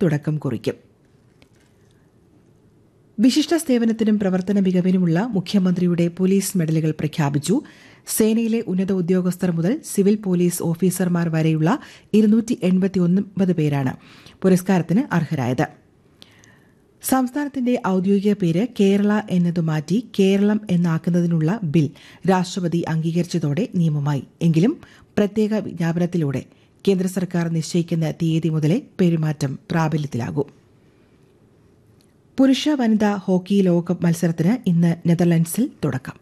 തുടക്കം കുറിക്കും വിശിഷ്ട സേവനത്തിനും പ്രവർത്തന മികവിനുമുള്ള മുഖ്യമന്ത്രിയുടെ പോലീസ് മെഡലുകൾ പ്രഖ്യാപിച്ചു സേനയിലെ ഉന്നത ഉദ്യോഗസ്ഥർ മുതൽ സിവിൽ പോലീസ് ഓഫീസർമാർ വരെയുള്ള ഇരുന്നൂറ്റി എൺപത്തിയൊൻപത് പേരാണ് പുരസ്കാരത്തിന് അർഹരായത് സംസ്ഥാനത്തിന്റെ ഔദ്യോഗിക പേര് കേരള എന്നതു മാറ്റി കേരളം എന്നാക്കുന്നതിനുള്ള ബിൽ രാഷ്ട്രപതി അംഗീകരിച്ചതോടെ നിയമമായി എങ്കിലും പ്രത്യേക വിജ്ഞാപനത്തിലൂടെ കേന്ദ്ര സർക്കാർ നിശ്ചയിക്കുന്ന തീയതി മുതലേ പെരുമാറ്റം പ്രാബല്യത്തിലാകും പുരുഷ വനിതാ ഹോക്കി ലോകകപ്പ് മത്സരത്തിന് ഇന്ന് നെതർലൻഡ്സിൽ തുടക്കം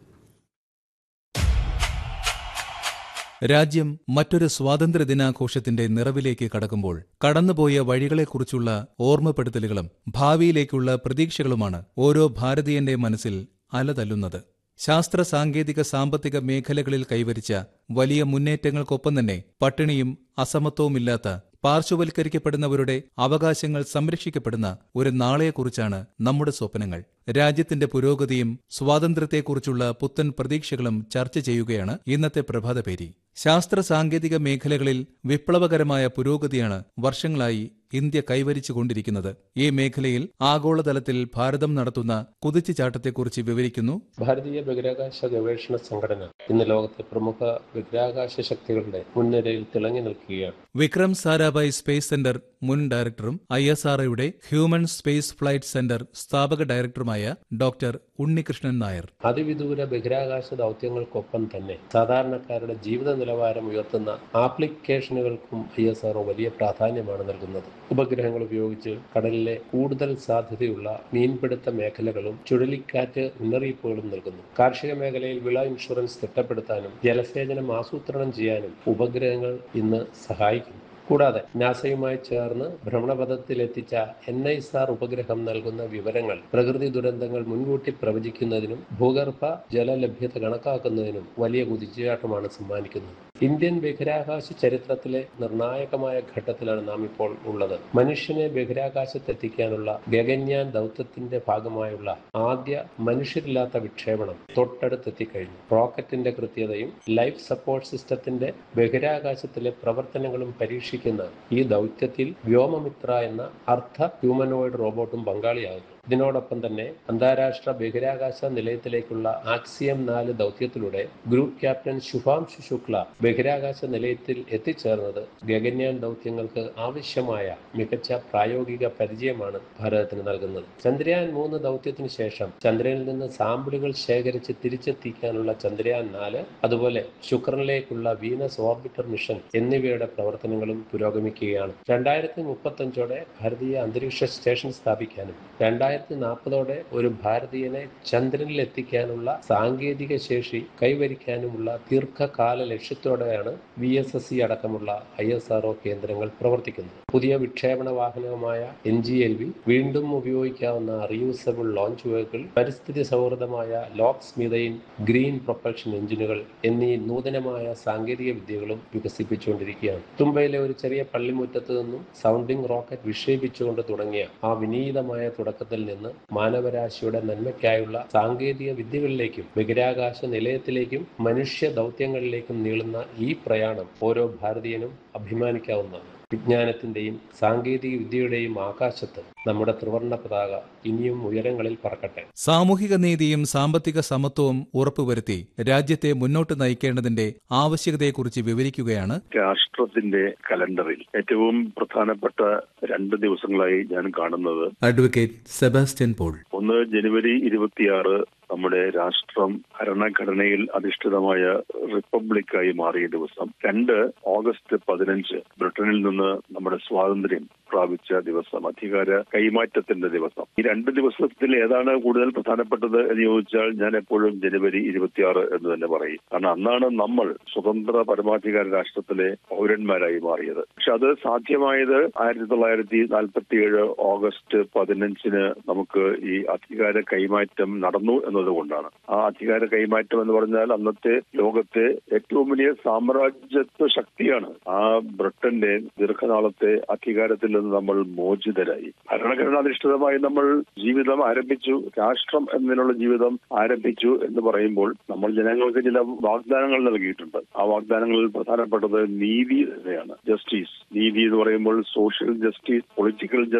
രാജ്യം മറ്റൊരു സ്വാതന്ത്ര്യ ദിനാഘോഷത്തിന്റെ നിറവിലേക്ക് കടക്കുമ്പോൾ കടന്നുപോയ വഴികളെക്കുറിച്ചുള്ള ഓർമ്മപ്പെടുത്തലുകളും ഭാവിയിലേക്കുള്ള പ്രതീക്ഷകളുമാണ് ഓരോ ഭാരതീയന്റെ മനസ്സിൽ അലതല്ലുന്നത് ശാസ്ത്ര സാങ്കേതിക സാമ്പത്തിക മേഖലകളിൽ കൈവരിച്ച വലിയ മുന്നേറ്റങ്ങൾക്കൊപ്പം തന്നെ പട്ടിണിയും അസമത്വവുമില്ലാത്ത പാർശ്വവൽക്കരിക്കപ്പെടുന്നവരുടെ അവകാശങ്ങൾ സംരക്ഷിക്കപ്പെടുന്ന ഒരു നാളെയെക്കുറിച്ചാണ് നമ്മുടെ സ്വപ്നങ്ങൾ രാജ്യത്തിന്റെ പുരോഗതിയും സ്വാതന്ത്ര്യത്തെക്കുറിച്ചുള്ള പുത്തൻ പ്രതീക്ഷകളും ചർച്ച ചെയ്യുകയാണ് ഇന്നത്തെ പ്രഭാതപേരി ശാസ്ത്ര സാങ്കേതിക മേഖലകളിൽ വിപ്ലവകരമായ പുരോഗതിയാണ് വർഷങ്ങളായി ഇന്ത്യ കൈവരിച്ചുകൊണ്ടിരിക്കുന്നത് ഈ മേഖലയിൽ ആഗോളതലത്തിൽ ഭാരതം നടത്തുന്ന കുതിച്ചുചാട്ടത്തെക്കുറിച്ച് വിവരിക്കുന്നു ഭാരതീയ ബഹിരാകാശ ഗവേഷണ സംഘടന ഇന്ന് ലോകത്തെ പ്രമുഖ ബഹിരാകാശ ശക്തികളുടെ മുൻനിരയിൽ തിളങ്ങി നിൽക്കുകയാണ് വിക്രം സാരാഭായ് സ്പേസ് സെന്റർ മുൻ ഡയറക്ടറും ഐ എസ് ആർഒയുടെ ഹ്യൂമൻ സ്പേസ് ഫ്ലൈറ്റ് സെന്റർ സ്ഥാപക ഡയറക്ടറുമായ ഡോക്ടർ ഉണ്ണികൃഷ്ണൻ നായർ അതിവിദൂര ബഹിരാകാശ ദൗത്യങ്ങൾക്കൊപ്പം തന്നെ സാധാരണക്കാരുടെ ജീവിത നിലവാരം ഉയർത്തുന്ന ആപ്ലിക്കേഷനുകൾക്കും ഐ എസ് ആർഒ വലിയ പ്രാധാന്യമാണ് നൽകുന്നത് ഉപഗ്രഹങ്ങൾ ഉപയോഗിച്ച് കടലിലെ കൂടുതൽ സാധ്യതയുള്ള മീൻപിടുത്ത മേഖലകളും ചുഴലിക്കാറ്റ് മുന്നറിയിപ്പുകളും നൽകുന്നു കാർഷിക മേഖലയിൽ വിള ഇൻഷുറൻസ് തിട്ടപ്പെടുത്താനും ജലസേചനം ആസൂത്രണം ചെയ്യാനും ഉപഗ്രഹങ്ങൾ ഇന്ന് സഹായിക്കുന്നു കൂടാതെ നാസയുമായി ചേർന്ന് ഭ്രമണപഥത്തിലെത്തിച്ച എൻ ഐ സാർ ഉപഗ്രഹം നൽകുന്ന വിവരങ്ങൾ പ്രകൃതി ദുരന്തങ്ങൾ മുൻകൂട്ടി പ്രവചിക്കുന്നതിനും ഭൂഗർഭ ജലലഭ്യത കണക്കാക്കുന്നതിനും വലിയ കുതിച്ചുചാട്ടമാണ് സമ്മാനിക്കുന്നത് ഇന്ത്യൻ ബഹിരാകാശ ചരിത്രത്തിലെ നിർണായകമായ ഘട്ടത്തിലാണ് നാം ഇപ്പോൾ ഉള്ളത് മനുഷ്യനെ ബഹിരാകാശത്തെത്തിക്കാനുള്ള ഗഗൻയാൻ ദൗത്യത്തിന്റെ ഭാഗമായുള്ള ആദ്യ മനുഷ്യരില്ലാത്ത വിക്ഷേപണം തൊട്ടടുത്തെത്തിക്കഴിഞ്ഞു റോക്കറ്റിന്റെ കൃത്യതയും ലൈഫ് സപ്പോർട്ട് സിസ്റ്റത്തിന്റെ ബഹിരാകാശത്തിലെ പ്രവർത്തനങ്ങളും പരീക്ഷിക്കുന്ന ഈ ദൗത്യത്തിൽ വ്യോമമിത്ര എന്ന അർദ്ധ ഹ്യൂമനോയിഡ് റോബോട്ടും പങ്കാളിയാകുന്നു ഇതിനോടൊപ്പം തന്നെ അന്താരാഷ്ട്ര ബഹിരാകാശ നിലയത്തിലേക്കുള്ള ആക്സിയം നാല് ദൗത്യത്തിലൂടെ ഗ്രൂപ്പ് ക്യാപ്റ്റൻ ശുഭാംശു ശുക്ല ബഹിരാകാശ നിലയത്തിൽ എത്തിച്ചേർന്നത് ഗഗൻയാൻ ദൗത്യങ്ങൾക്ക് ആവശ്യമായ മികച്ച പ്രായോഗിക പരിചയമാണ് ഭാരതത്തിന് നൽകുന്നത് ചന്ദ്രയാൻ മൂന്ന് ദൗത്യത്തിന് ശേഷം ചന്ദ്രനിൽ നിന്ന് സാമ്പിളുകൾ ശേഖരിച്ച് തിരിച്ചെത്തിക്കാനുള്ള ചന്ദ്രയാൻ നാല് അതുപോലെ ശുക്രനിലേക്കുള്ള വീനസ് ഓർബിറ്റർ മിഷൻ എന്നിവയുടെ പ്രവർത്തനങ്ങളും പുരോഗമിക്കുകയാണ് രണ്ടായിരത്തി മുപ്പത്തഞ്ചോടെ ഭാരതീയ അന്തരീക്ഷ സ്റ്റേഷൻ സ്ഥാപിക്കാനും രണ്ടായിരത്തി നാൽപ്പതോടെ ഒരു ഭാരതീയനെ ചന്ദ്രനിൽ എത്തിക്കാനുള്ള സാങ്കേതിക ശേഷി കൈവരിക്കാനുമുള്ള ദീർഘകാല ലക്ഷ്യത്തോടെയാണ് വി എസ് എസ് സി അടക്കമുള്ള ഐ എസ് ആർ കേന്ദ്രങ്ങൾ പ്രവർത്തിക്കുന്നത് പുതിയ വിക്ഷേപണ വാഹനമായ എൻ ജി എൽ വി വീണ്ടും ഉപയോഗിക്കാവുന്ന റീയൂസബിൾ ലോഞ്ച് വെഹിക്കിൾ പരിസ്ഥിതി സൗഹൃദമായ ലോക്സ് മീതൈൻ ഗ്രീൻ പ്രൊപ്പൽഷൻ എഞ്ചിനുകൾ എന്നീ നൂതനമായ സാങ്കേതിക വിദ്യകളും വികസിപ്പിച്ചുകൊണ്ടിരിക്കുകയാണ് തുമ്പയിലെ ഒരു ചെറിയ പള്ളിമുറ്റത്ത് നിന്നും സൗണ്ടിംഗ് റോക്കറ്റ് വിക്ഷേപിച്ചുകൊണ്ട് തുടങ്ങിയ ആ വിനീതമായ തുടക്കത്തിൽ നിന്ന് മാനവരാശിയുടെ നന്മയ്ക്കായുള്ള സാങ്കേതിക വിദ്യകളിലേക്കും ബഹിരാകാശ നിലയത്തിലേക്കും മനുഷ്യ ദൗത്യങ്ങളിലേക്കും നീളുന്ന ഈ പ്രയാണം ഓരോ ഭാരതീയനും അഭിമാനിക്കാവുന്നതാണ് വിജ്ഞാനത്തിന്റെയും സാങ്കേതിക വിദ്യയുടെയും ആകാശത്ത് നമ്മുടെ ത്രിവർണ പതാക ഇനിയും ഉയരങ്ങളിൽ പറക്കട്ടെ സാമൂഹിക നീതിയും സാമ്പത്തിക സമത്വവും ഉറപ്പുവരുത്തി രാജ്യത്തെ മുന്നോട്ട് നയിക്കേണ്ടതിന്റെ ആവശ്യകതയെക്കുറിച്ച് വിവരിക്കുകയാണ് രാഷ്ട്രത്തിന്റെ കലണ്ടറിൽ ഏറ്റവും പ്രധാനപ്പെട്ട രണ്ട് ദിവസങ്ങളായി ഞാൻ കാണുന്നത് അഡ്വക്കേറ്റ് സെബാസ്റ്റ്യൻ പോൾ ഒന്ന് ജനുവരി ഇരുപത്തിയാറ് നമ്മുടെ രാഷ്ട്രം ഭരണഘടനയിൽ അധിഷ്ഠിതമായ റിപ്പബ്ലിക്കായി മാറിയ ദിവസം രണ്ട് ഓഗസ്റ്റ് പതിനഞ്ച് ബ്രിട്ടനിൽ നിന്ന് നമ്മുടെ സ്വാതന്ത്ര്യം പ്രാപിച്ച ദിവസം അധികാര കൈമാറ്റത്തിന്റെ ദിവസം ഈ രണ്ട് ദിവസത്തിൽ ഏതാണ് കൂടുതൽ പ്രധാനപ്പെട്ടത് എന്ന് ചോദിച്ചാൽ ഞാൻ എപ്പോഴും ജനുവരി ഇരുപത്തിയാറ് എന്ന് തന്നെ പറയും കാരണം അന്നാണ് നമ്മൾ സ്വതന്ത്ര പരമാധികാര രാഷ്ട്രത്തിലെ പൗരന്മാരായി മാറിയത് പക്ഷെ അത് സാധ്യമായത് ആയിരത്തി തൊള്ളായിരത്തി നാൽപ്പത്തി ഏഴ് ഓഗസ്റ്റ് പതിനഞ്ചിന് നമുക്ക് ഈ അധികാര കൈമാറ്റം നടന്നു എന്നതുകൊണ്ടാണ് ആ അധികാര കൈമാറ്റം എന്ന് പറഞ്ഞാൽ അന്നത്തെ ലോകത്തെ ഏറ്റവും വലിയ സാമ്രാജ്യത്വ ശക്തിയാണ് ആ ബ്രിട്ടന്റെ ദീർഘനാളത്തെ അധികാരത്തിൽ നിന്ന് നമ്മൾ മോചിതരായി ഭരണഘടനാധിഷ്ഠിതമായി നമ്മൾ ജീവിതം ആരംഭിച്ചു രാഷ്ട്രം എന്നതിനുള്ള ജീവിതം ആരംഭിച്ചു എന്ന് പറയുമ്പോൾ നമ്മൾ ജനങ്ങൾക്ക് ചില വാഗ്ദാനങ്ങൾ നൽകിയിട്ടുണ്ട് ആ വാഗ്ദാനങ്ങളിൽ പ്രധാനപ്പെട്ടത് നീതി തന്നെയാണ് ജസ്റ്റിസ് നീതി എന്ന് പറയുമ്പോൾ സോഷ്യൽ ജസ്റ്റിസ് പൊളിറ്റിക്കൽ